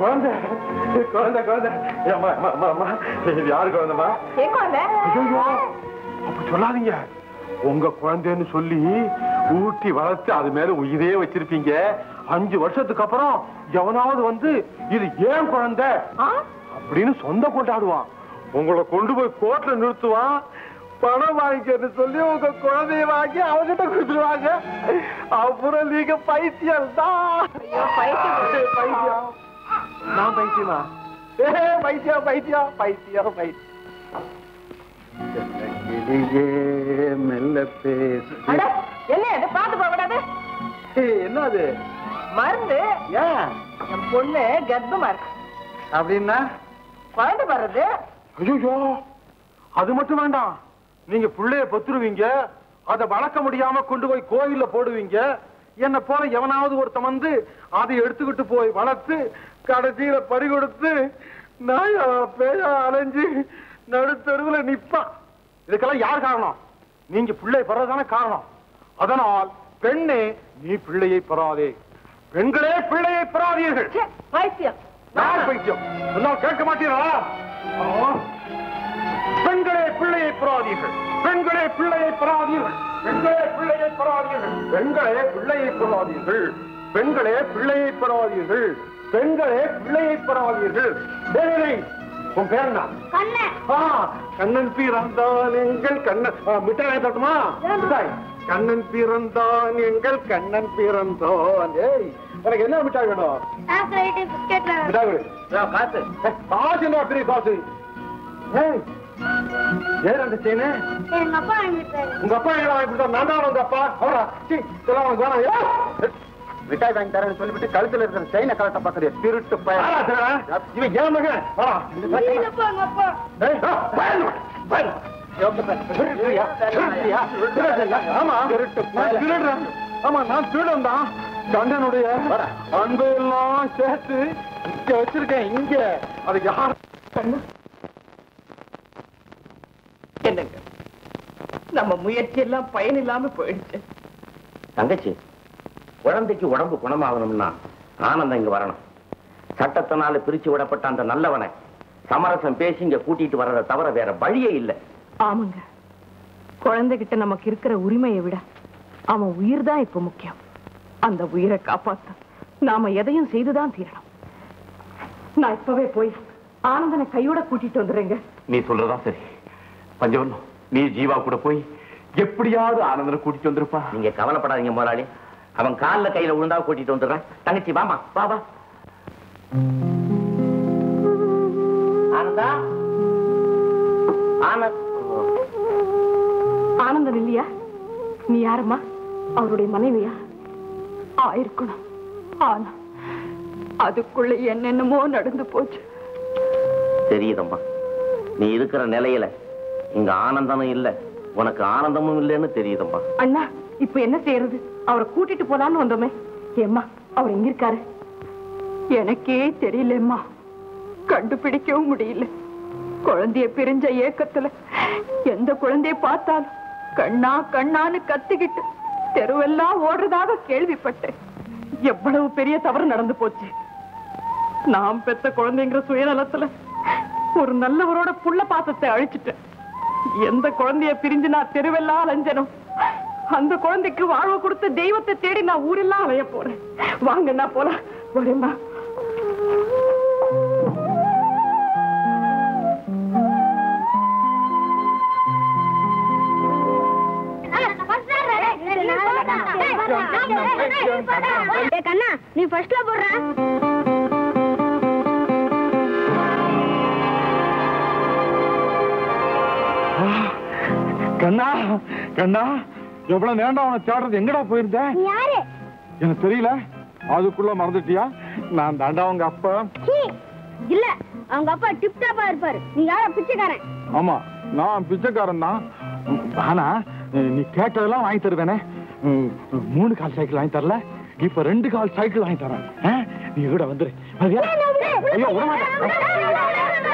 குழந்தை குழந்தை குழந்தை ஏம்மா, அம்மா, அம்மா, அம்மா. இது யாரு குழந்தைமா ஏன் குழந்தை ஐயோ அப்ப சொல்லாதீங்க உங்க குழந்தைன்னு சொல்லி ஊட்டி வளர்த்து அது மேல உயிரே வச்சிருப்பீங்க அஞ்சு வருஷத்துக்கு அப்புறம் எவனாவது வந்து இது ஏன் குழந்தை ஆ? அப்படின்னு சொந்த கொண்டாடுவான் உங்களை கொண்டு போய் கோர்ட்ல நிறுத்துவான் பணம் வாங்கிக்கிறது சொல்லி உங்க குழந்தைய வாங்கி அவகிட்ட கொடுத்துருவாங்க அப்புறம் நீங்க பைத்தியம் தான் ஐயோ, பைத்தியம். பைத்தியம் நான் பைத்தியமா ஏ பைத்தியம் பைத்தியம் பைத்தியம் பைத்தியம் கிளியே மெல்ல பேசு அட, என்ன இது பார்த்து போக கூடாது என்ன அது மருந்து ஏன் என் பொண்ணு கர்ப்பமா இருக்கு அப்படின்னா குழந்தை வர்றது ஐயோ அது மட்டும் வேண்டாம் நீங்க புள்ளைய பத்துருவீங்க அதை வளர்க்க முடியாம கொண்டு போய் கோயில்ல போடுவீங்க என்ன போல எவனாவது ஒருத்தன் வந்து அதை எடுத்துக்கிட்டு போய் வளர்த்து கடைசியில பறி கொடுத்து நாயா பேயா அலைஞ்சு நடுத்தருவுல நிப்பான் இதுக்கெல்லாம் யார் காரணம் நீங்க பிள்ளை பெறதானே காரணம் அதனால் பெண்ணே நீ பிள்ளையை பெறாதே பெண்களே பிள்ளையை பெறாதீர்கள் ச்சே, பைத்தியம் யார் பைத்தியம் எல்லாம் கேட்க மாட்டீங்களா ஆ. பெண்களே பிள்ளையை பெறாதீர்கள் பெண்களே பிள்ளையை பெறாதீர்கள் பெண்களே பிள்ளையை பெறாதீர்கள் பெண்களே பிள்ளையை பெறாதீர்கள் பெண்களே பிள்ளையை பெறாதீர்கள் பெண்களே பிள்ளையை பெறாதீர்கள் டேய், டேய், உன் பேர் என்ன கண்ணன் ஆ, கண்ணன் பிறந்தான் எங்கள் கண்ணன் ஆ, மிட்டாய் தட்டுமா மிட்டாய் கண்ணன் பிறந்தான் எங்கள் கண்ணன் பிறந்தான் ஏய் உனக்கு என்ன மிட்டாய் வேணும் சாக்லேட் பிஸ்கெட்ல மிட்டாய் கொடு. ஏய், காசு ஏய், காசு என்ன பெரிய காசு ஏய் ஏன் அந்த செயினு எங்க அப்பா வாங்கிட்டாரு உங்க அப்பா என்ன வாங்கி கொடுத்தா நான் தான் உங்க அப்பா அவரா சீ இதெல்லாம் உனக்கு வேணாம் ஏய். மிட்டாய் வாங்கி தரேன்னு சொல்லிவிட்டு கழுத்துல இருக்கிற செயினை கலட்ட பாக்குறிய திருட்டு பையன் இவன் ஏன் மகன் வாடா. இல்லப்பா எங்க அப்பா ஏய், ஆ, பயந்து வா, பயந்து வா. திருடுறியா? திருடுறியா? திருடுறியா? ஆமா. நான் திருடுறேன். ஆமா நான் திருடன் தான் கண்டனுடைய அன்பு எல்லாம் சேர்த்து இங்க வச்சிருக்கேன் இங்க அது யார் என்னங்க நம்ம முயற்சி எல்லாம் பயன் இல்லாம போயிடுச்சு தங்கச்சி குழந்தைக்கு உடம்பு குணமாகணும்னா ஆனந்தம் இங்க வரணும் சட்டத்தினால பிரிச்சு விடப்பட்ட அந்த நல்லவனை சமரசம் பேசி இங்க கூட்டிட்டு வர்றதை தவிர வேற வழியே இல்லை ஆமாங்க குழந்தைகிட்ட நமக்கு இருக்கிற உரிமையை விட அவன் உயிர் தான் இப்ப முக்கியம் அந்த உயிரை காப்பாத்த நாம எதையும் செய்துதான் தீரணும் நான் இப்பவே போய் ஆனந்தனை கையோட கூட்டிட்டு வந்துடுறேங்க நீ சொல்றதா சரி பஞ்சவர்ணம் நீ ஜீவா கூட போய் எப்படியாவது ஆனந்தனை கூட்டிட்டு வந்திருப்பா நீங்க கவலைப்படாதீங்க முதலாளி அவன் கால்ல கையில விழுந்தா கூட்டிட்டு வந்துடுறேன் தங்கச்சி வாமா வா வா ஆனந்தா ஆனந்த் ஆனந்தன் இல்லையா நீ யாரம்மா அவருடைய மனைவியா ஆயிருக்கணும் ஆனா அதுக்குள்ள என்னென்னமோ நடந்து போச்சு தெரியுதம்மா நீ இருக்கிற நிலையில இங்க ஆனந்தமும் இல்ல உனக்கு ஆனந்தமும் இல்லைன்னு தெரியுதம்மா அண்ணா இப்ப என்ன செய்யறது அவரை கூட்டிட்டு போலான்னு வந்தோமே ஏம்மா அவர் எங்க இருக்காரு எனக்கே தெரியலம்மா கண்டுபிடிக்கவும் முடியல குழந்தைய பிரிஞ்ச ஏக்கத்துல எந்த குழந்தைய பார்த்தாலும் கண்ணா கண்ணான்னு கத்திக்கிட்டு தெருவெல்லாம் ஓடுறதாக கேள்விப்பட்டேன் எவ்வளவு பெரிய தவறு நடந்து போச்சு நாம் பெத்த குழந்தைங்கிற சுயநலத்துல ஒரு நல்லவரோட புள்ள பாசத்தை அழிச்சிட்டேன் எந்த குழந்தைய பிரிஞ்சு நான் தெருவெல்லாம் அலைஞ்சனும் அந்த குழந்தைக்கு வாழ்வு கொடுத்த தெய்வத்தை தேடி நான் ஊரெல்லாம் அலைய போறேன் வாங்க நான் போலாம் வரேம்மா கண்ணா நீ ஃபர்ஸ்ட்ல போடுற கண்ணா கண்ணா எவ்வளவு நேரம் அவனை தேடுறது எங்கடா போயிருந்த நீ யாரு எனக்கு தெரியல அதுக்குள்ள மறந்துட்டியா நான் தாண்டா உங்க அப்பா சீ, இல்ல அவங்க அப்பா டிப் டாப்பா இருப்பாரு நீ யாரா பிச்சைக்காரன் ஆமா நான் பிச்சைக்காரன் தான் ஆனா நீ கேட்டதெல்லாம் வாங்கி தருவேனே ம், மூணு கால் சைக்கிள் வாங்கி தரல இப்ப ரெண்டு கால் சைக்கிள் வாங்கி தரேன் ஆ? நீ கூட வந்துரு வரியா? ஐயோ விட மாட்டேன்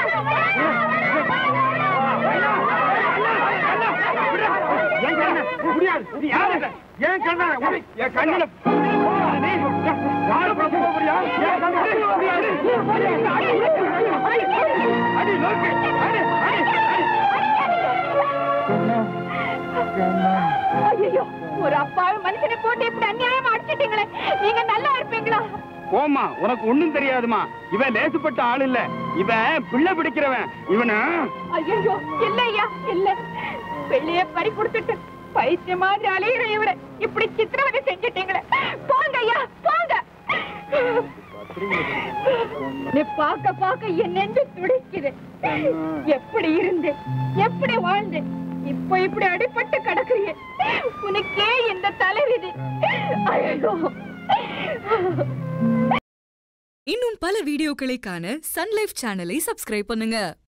ஏன் கண்ணா முடியாது நீ யாரு ஏன் கண்ணா என் கண்ணில ஐயோ ஒரு அப்பாவி மனுஷனை போட்டு இப்படி அநியாயமா அடிச்சிட்டீங்களே நீங்க நல்லா இருப்பீங்களா போமா உனக்கு ஒண்ணும் தெரியாதுமா இவன் லேசுப்பட்ட ஆள் இல்ல இவன் பிள்ளை பிடிக்கிறவன் இவன ஐயோ இல்ல ஐயா இல்ல வெளியே பறி கொடுத்துட்டு பைத்திய மாதிரி அலையிற இவரை இப்படி சித்திரவதை செஞ்சிட்டீங்களே போங்க ஐயா போங்க நீ பார்க்க பார்க்க என் நெஞ்சு துடிக்குது எப்படி இருந்து எப்படி வாழ்ந்து இப்ப இப்படி அடிபட்டு கிடக்குறீங்க உனக்கே இந்த தலைவிதி ஐயோ இன்னும் பல வீடியோக்களை காண சன்லைஃப் சேனலை சப்ஸ்கிரைப் பண்ணுங்க